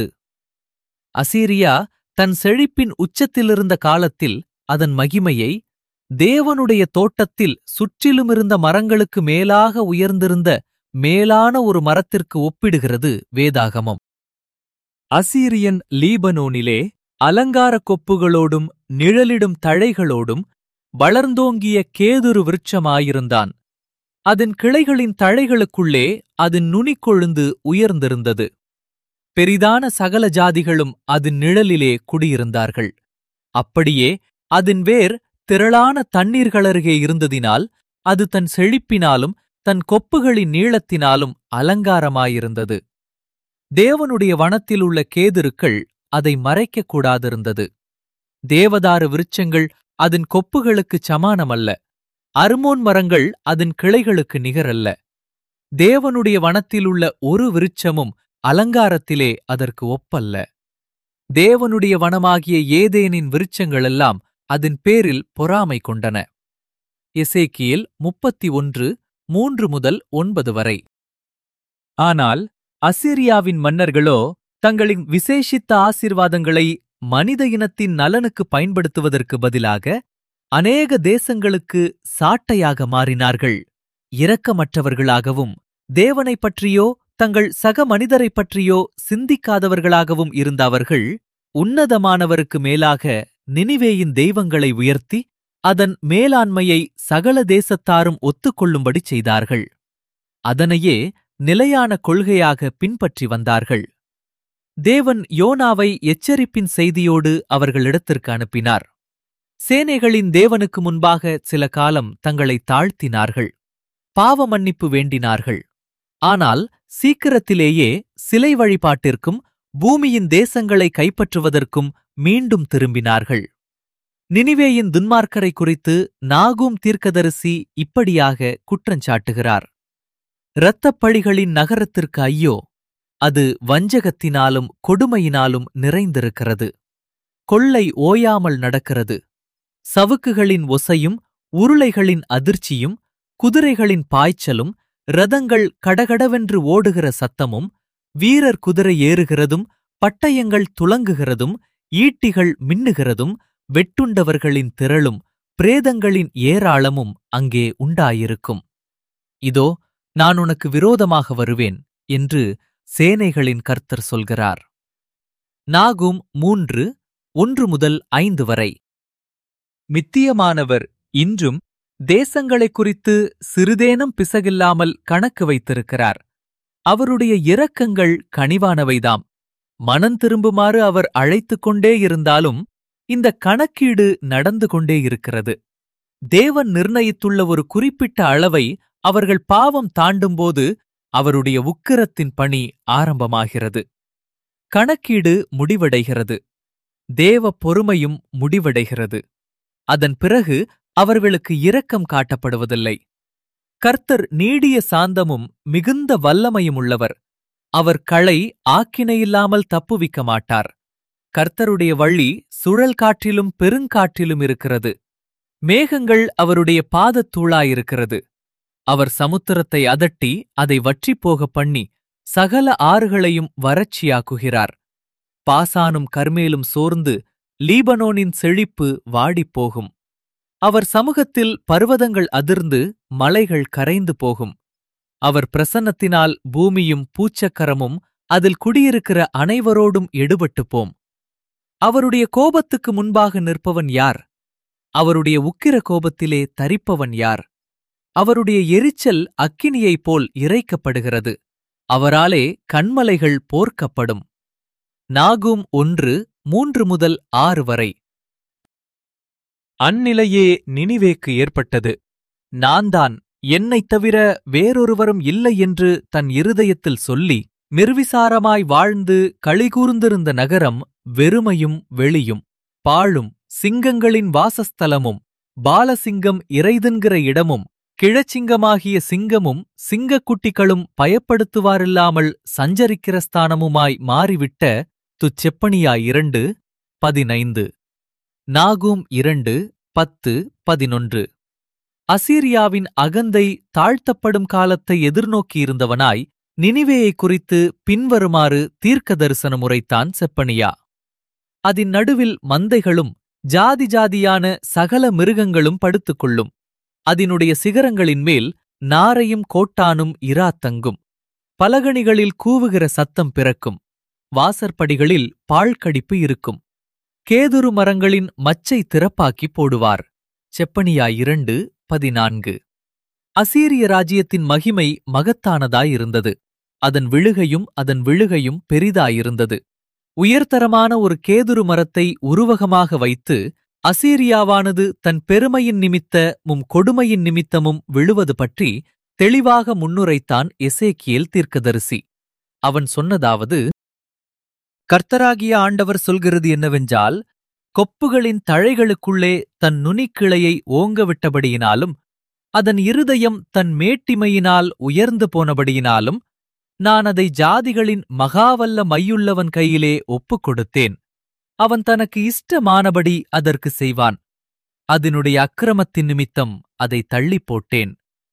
[SPEAKER 1] அசீரியா தன் செழிப்பின் உச்சத்திலிருந்த காலத்தில் அதன் மகிமையை தேவனுடைய தோட்டத்தில் சுற்றிலுமிருந்த மரங்களுக்கு மேலாக உயர்ந்திருந்த மேலான ஒரு மரத்திற்கு ஒப்பிடுகிறது வேதாகமம் அசீரியன் லீபனோனிலே அலங்கார கொப்புகளோடும் நிழலிடும் தழைகளோடும் வளர்ந்தோங்கிய கேதுரு விருட்சமாயிருந்தான் அதன் கிளைகளின் தழைகளுக்குள்ளே அதன் நுனி கொழுந்து உயர்ந்திருந்தது பெரிதான சகல ஜாதிகளும் அதன் நிழலிலே குடியிருந்தார்கள் அப்படியே அதன் வேர் திரளான தண்ணீர்களருகே இருந்ததினால் அது தன் செழிப்பினாலும் தன் கொப்புகளின் நீளத்தினாலும் அலங்காரமாயிருந்தது தேவனுடைய வனத்தில் உள்ள கேதுருக்கள் அதை மறைக்கக் கூடாதிருந்தது தேவதாரு விருட்சங்கள் அதன் கொப்புகளுக்குச் சமானமல்ல அருமோன் மரங்கள் அதன் கிளைகளுக்கு நிகரல்ல தேவனுடைய வனத்திலுள்ள ஒரு விருட்சமும் அலங்காரத்திலே அதற்கு ஒப்பல்ல தேவனுடைய வனமாகிய ஏதேனின் விருட்சங்களெல்லாம் அதன் பேரில் பொறாமை கொண்டன எசேக்கியேல் முப்பத்தி ஒன்று மூன்று முதல் ஒன்பது வரை ஆனால் அசிரியாவின் மன்னர்களோ தங்களின் விசேஷித்த ஆசீர்வாதங்களை மனித இனத்தின் நலனுக்கு பயன்படுத்துவதற்கு பதிலாக அநேக தேசங்களுக்கு சாட்டையாக மாறினார்கள் இரக்கமற்றவர்களாகவும் தேவனைப் பற்றியோ தங்கள் சக மனிதரைப் பற்றியோ சிந்திக்காதவர்களாகவும் இருந்த அவர்கள் உன்னதமானவருக்கு மேலாக நினிவேயின் தெய்வங்களை உயர்த்தி அதன் மேலாண்மையை சகல தேசத்தாரும் ஒத்துக்கொள்ளும்படி செய்தார்கள் அதனையே நிலையான கொள்கையாக பின்பற்றி வந்தார்கள் தேவன் யோனாவை எச்சரிப்பின் செய்தியோடு அவர்களிடத்திற்கு அனுப்பினார் சேனைகளின் தேவனுக்கு முன்பாக சில காலம் தங்களை தாழ்த்தினார்கள் பாவ மன்னிப்பு வேண்டினார்கள் ஆனால் சீக்கிரத்திலேயே சிலை வழிபாட்டிற்கும் பூமியின் தேசங்களை கைப்பற்றுவதற்கும் மீண்டும் திரும்பினார்கள் நினிவேயின் துன்மார்க்கரை குறித்து நாகூம் தீர்க்கதரிசி இப்படியாக குற்றஞ்சாட்டுகிறார் இரத்தப்பழிகளின் நகரத்திற்கு ஐயோ அது வஞ்சகத்தினாலும் கொடுமையினாலும் நிறைந்திருக்கிறது கொள்ளை ஓயாமல் நடக்கிறது சவுக்குகளின் ஒசையும் உருளைகளின் அதிர்ச்சியும் குதிரைகளின் பாய்ச்சலும் ரதங்கள் கடகடவென்று ஓடுகிற சத்தமும் வீரர் குதிரை ஏறுகிறதும் பட்டயங்கள் துலங்குகிறதும் ஈட்டிகள் மின்னுகிறதும் வெட்டுண்டவர்களின் திரளும் பிரேதங்களின் ஏராளமும் அங்கே உண்டாயிருக்கும் இதோ நான் உனக்கு விரோதமாக வருவேன் என்று சேனைகளின் கர்த்தர் சொல்கிறார் நாகும் மூன்று ஒன்று முதல் ஐந்து வரை மித்தியமானவர் இன்றும் தேசங்களைக் குறித்து சிறிதேனும் பிசகில்லாமல் கணக்கு வைத்திருக்கிறார் அவருடைய இரக்கங்கள் கனிவானவைதாம் மனம் திரும்புமாறு அவர் அழைத்துக் கொண்டே இருந்தாலும் இந்த கணக்கீடு நடந்து கொண்டே இருக்கிறது தேவன் நிர்ணயித்துள்ள ஒரு குறிப்பிட்ட அளவை அவர்கள் பாவம் தாண்டும்போது அவருடைய உக்கிரத்தின் பணி ஆரம்பமாகிறது கணக்கீடு முடிவடைகிறது தேவ பொறுமையும் முடிவடைகிறது அதன் பிறகு அவர்களுக்கு இரக்கம் காட்டப்படுவதில்லை கர்த்தர் நீடிய சாந்தமும் மிகுந்த வல்லமையும் உள்ளவர் அவர் களை ஆக்கினையில்லாமல் தப்புவிக்க மாட்டார் கர்த்தருடைய வழி சுழல் காற்றிலும் பெருங்காற்றிலும் இருக்கிறது மேகங்கள் அவருடைய பாதத்தூளாயிருக்கிறது அவர் சமுத்திரத்தை அதட்டி அதை வற்றிப்போக பண்ணி சகல ஆறுகளையும் வறட்சியாக்குகிறார் பாசானும் கர்மேலும் சோர்ந்து லீபனோனின் செழிப்பு வாடிப்போகும் அவர் சமூகத்தில் பர்வதங்கள் அதிர்ந்து மலைகள் கரைந்து போகும் அவர் பிரசன்னத்தினால் பூமியும் பூச்சக்கரமும் அதில் குடியிருக்கிற அனைவரோடும் எடுபட்டுப் போம் அவருடைய கோபத்துக்கு முன்பாக நிற்பவன் யார் அவருடைய உக்கிர கோபத்திலே தரிப்பவன் யார் அவருடைய எரிச்சல் அக்கினியைப் போல் இறைக்கப்படுகிறது அவராலே கண்மலைகள் போர்க்கப்படும் நாகும் ஒன்று மூன்று முதல் ஆறு வரை அந்நிலையே நினிவேக்கு ஏற்பட்டது நான்தான் என்னைத் தவிர வேறொருவரும் இல்லை என்று தன் இருதயத்தில் சொல்லி நிர்விசாரமாய் வாழ்ந்து களிகூர்ந்திருந்த நகரம் வெறுமையும் வெளியும் பாழும் சிங்கங்களின் வாசஸ்தலமும் பாலசிங்கம் இறைதுன்கிற இடமும் கிழச்சிங்கமாகிய சிங்கமும் சிங்கக்குட்டிகளும் பயப்படுத்துவாரில்லாமல் சஞ்சரிக்கிற ஸ்தானமுமாய் மாறிவிட்ட துச்செப்பனியாய் இரண்டு பதினைந்து நாகூம் இரண்டு பத்து பதினொன்று அசீரியாவின் அகந்தை தாழ்த்தப்படும் காலத்தை எதிர்நோக்கியிருந்தவனாய் நினிவேயை குறித்து பின்வருமாறு தீர்க்க தரிசனம் உரைத்தான் செப்பனியா அதின் நடுவில் மந்தைகளும் ஜாதி ஜாதியான சகல மிருகங்களும் படுத்துக்கொள்ளும் அதனுடைய சிகரங்களின் மேல் நாரையும் கோட்டானும் இராத்தங்கும் பலகணிகளில் கூவுகிற சத்தம் பிறக்கும் வாசற்படிகளில் பாழ்கடிப்பு இருக்கும் கேதுரு மரங்களின் மச்சை திறப்பாக்கி போடுவார் செப்பனியா இரண்டு பதினான்கு அசீரிய ராஜ்யத்தின் மகிமை மகத்தானதாயிருந்தது அதன் விழுகையும் அதன் விழுகையும் பெரிதாயிருந்தது உயர்தரமான ஒரு கேதுரு மரத்தை உருவகமாக வைத்து அசீரியாவானது தன் பெருமையின் நிமித்த மும் கொடுமையின் நிமித்தமும் விழுவது பற்றி தெளிவாக முன்னுரைத்தான் எசேக்கியேல் தீர்க்கதரிசி அவன் சொன்னதாவது கர்த்தராகிய ஆண்டவர் சொல்கிறது என்னவென்றால் கொப்புகளின் தழைகளுக்குள்ளே தன் நுனிக்கிளையை ஓங்கவிட்டபடியினாலும் அதன் இருதயம் தன் மேட்டிமையினால் உயர்ந்து போனபடியினாலும் நான் அதை ஜாதிகளின் மகாவல்ல மையுள்ளவன் கையிலே ஒப்புக் கொடுத்தேன் அவன் தனக்கு இஷ்டமானபடி அதற்கு செய்வான் அதனுடைய அக்கிரமத்தின் நிமித்தம் அதை தள்ளிப் போட்டேன்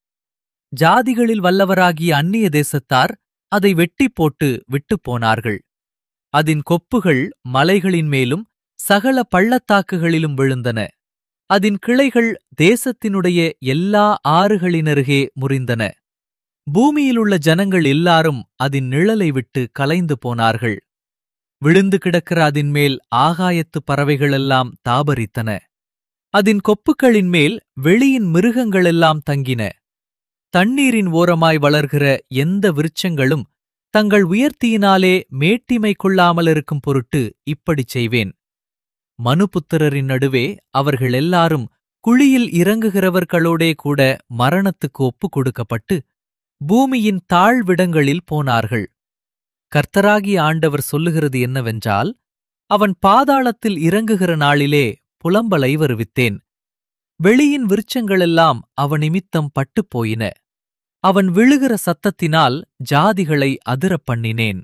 [SPEAKER 1] ஜாதிகளில் வல்லவராகிய அந்நிய தேசத்தார் அதை வெட்டிப் போட்டு விட்டுப் போனார்கள் அதன் கொப்புகள் மலைகளின் மேலும் சகல பள்ளத்தாக்குகளிலும் விழுந்தன அதன் கிளைகள் தேசத்தினுடைய எல்லா ஆறுகளினருகே முறிந்தன பூமியிலுள்ள ஜனங்கள் எல்லாரும் அதன் நிழலை விட்டு கலைந்து போனார்கள் விழுந்து கிடக்கிற அதன் மேல் ஆகாயத்து பறவைகளெல்லாம் தாபரித்தன அதன் கொப்புக்களின் மேல் வெளியின் மிருகங்களெல்லாம் தங்கின தண்ணீரின் ஓரமாய் வளர்கிற எந்த விருட்சங்களும் தங்கள் உயர்த்தியினாலே மேட்டிமை கொள்ளாமலிருக்கும் பொருட்டு இப்படிச் செய்வேன் மனுபுத்திரரின் நடுவே அவர்கள் எல்லாரும் குழியில் இறங்குகிறவர்களோடே கூட மரணத்துக்கு ஒப்புக் கொடுக்கப்பட்டு பூமியின் தாழ்விடங்களில் போனார்கள் கர்த்தராகிய ஆண்டவர் சொல்லுகிறது என்னவென்றால் அவன் பாதாளத்தில் இறங்குகிற நாளிலே புலம்பலை வருவித்தேன் வெளியின் விருட்சங்களெல்லாம் அவன் நிமித்தம் பட்டுப் போயின அவன் விழுகிற சத்தத்தினால் ஜாதிகளை அதிரப் பண்ணினேன்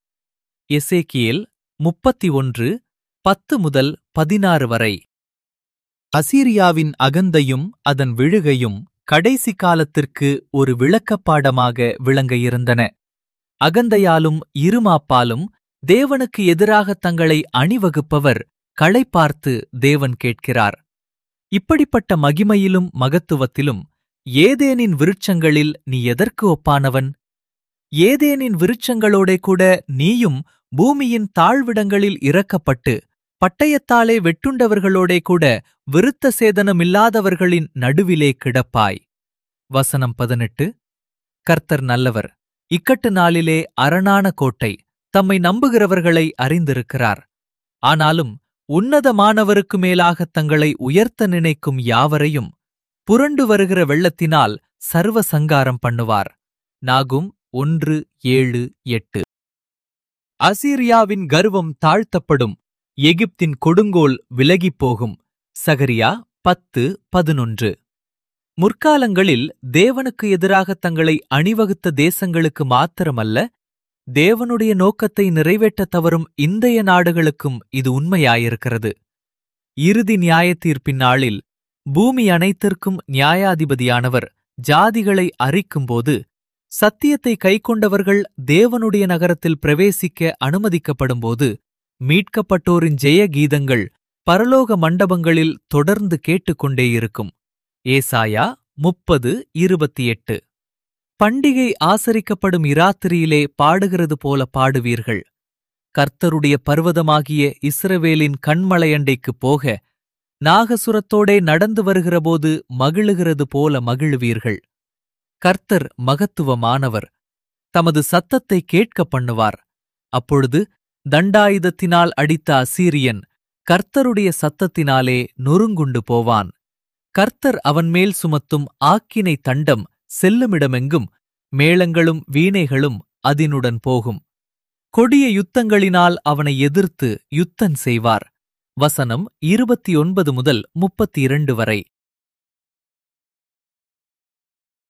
[SPEAKER 1] எசேக்கியேல் முப்பத்தி ஒன்று பத்து முதல் பதினாறு வரை அசீரியாவின் அகந்தையும் அதன் விழுகையும் கடைசி காலத்திற்கு ஒரு விளக்கப்பாடமாக விளங்க இருந்தன அகந்தையாலும் இருமாப்பாலும் தேவனுக்கு எதிராக தங்களை அணிவகுப்பவர் களை பார்த்து தேவன் கேட்கிறார் இப்படிப்பட்ட மகிமையிலும் மகத்துவத்திலும் ஏதேனின் விருட்சங்களில் நீ எதற்கு ஒப்பானவன் ஏதேனின் விருட்சங்களோடே கூட நீயும் பூமியின் தாழ்விடங்களில் இறக்கப்பட்டு பட்டயத்தாலே வெட்டுண்டவர்களோடே கூட விருத்த சேதனமில்லாதவர்களின் நடுவிலே கிடப்பாய் வசனம் பதினெட்டு கர்த்தர் நல்லவர் இக்கட்டு நாளிலே அரணான கோட்டை தம்மை நம்புகிறவர்களை அறிந்திருக்கிறார் ஆனாலும் உன்னதமானவருக்கு மேலாகத் தங்களை உயர்த்த நினைக்கும் யாவரையும் புரண்டு வருகிற வெள்ளத்தினால் சர்வ சங்காரம் பண்ணுவார் நாகும் ஒன்று ஏழு எட்டு அசீரியாவின் கர்வம் தாழ்த்தப்படும் எகிப்தின் கொடுங்கோல் விலகிப் போகும் சகரியா பத்து பதினொன்று முற்காலங்களில் தேவனுக்கு எதிராக தங்களை அணிவகுத்த தேசங்களுக்கு மாத்திரமல்ல தேவனுடைய நோக்கத்தை நிறைவேற்றத் தவறும் இந்தைய நாடுகளுக்கும் இது உண்மையாயிருக்கிறது இறுதி நியாயத்தீர்ப்பின் நாளில் பூமி அனைத்திற்கும் நியாயாதிபதியானவர் ஜாதிகளை அரிக்கும்போது சத்தியத்தை கைக்கொண்டவர்கள் தேவனுடைய நகரத்தில் பிரவேசிக்க அனுமதிக்கப்படும்போது மீட்கப்பட்டோரின் ஜெய கீதங்கள் பரலோக மண்டபங்களில் தொடர்ந்து கேட்டுக்கொண்டே இருக்கும் ஏசாயா முப்பது இருபத்தி எட்டு பண்டிகை ஆசரிக்கப்படும் இராத்திரியிலே பாடுகிறது போல பாடுவீர்கள் கர்த்தருடைய பர்வதமாகிய இஸ்ரவேலின் கண்மலையண்டைக்குப் போக நாகசுரத்தோடே நடந்து வருகிறபோது மகிழுகிறது போல மகிழுவீர்கள் கர்த்தர் மகத்துவமானவர் தமது சத்தத்தை கேட்க பண்ணுவார் அப்பொழுது தண்டாயுதத்தினால் அடித்த அசீரியன் கர்த்தருடைய சத்தத்தினாலே நொறுங்குண்டு போவான் கர்த்தர் அவன் மேல் சுமத்தும் ஆக்கினை தண்டம் செல்லுமிடமெங்கும் மேளங்களும் வீணைகளும் அதினுடன் போகும் கொடிய யுத்தங்களினால் அவனை எதிர்த்து யுத்தம் செய்வார் வசனம் இருபத்தி ஒன்பது முதல் முப்பத்தி இரண்டு வரை